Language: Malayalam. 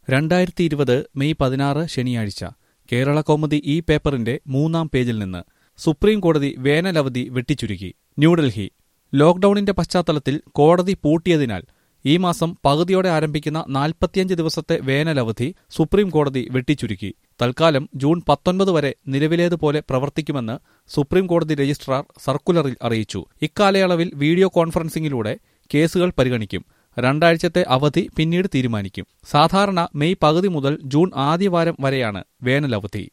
രണ്ടായിരത്തി ഇരുപത് മെയ് പതിനാറ് ശനിയാഴ്ച കേരള കൗമുദി ഈ പേപ്പറിന്റെ മൂന്നാം പേജിൽ നിന്ന് സുപ്രീം കോടതി വേനലവധി വെട്ടിച്ചുരുക്കി ന്യൂഡൽഹി ലോക്ഡൌണിന്റെ പശ്ചാത്തലത്തിൽ കോടതി പൂട്ടിയതിനാൽ ഈ മാസം പകുതിയോടെ ആരംഭിക്കുന്ന നാൽപ്പത്തിയഞ്ച് ദിവസത്തെ വേനലവധി സുപ്രീം കോടതി വെട്ടിച്ചുരുക്കി തൽക്കാലം ജൂൺ പത്തൊൻപത് വരെ നിലവിലേതുപോലെ പ്രവർത്തിക്കുമെന്ന് സുപ്രീം കോടതി രജിസ്ട്രാർ സർക്കുലറിൽ അറിയിച്ചു ഇക്കാലയളവിൽ വീഡിയോ കോൺഫറൻസിംഗിലൂടെ കേസുകൾ പരിഗണിക്കും രണ്ടാഴ്ചത്തെ അവധി പിന്നീട് തീരുമാനിക്കും സാധാരണ മെയ് പകുതി മുതൽ ജൂൺ ആദ്യവാരം വരെയാണ് വേനലവധി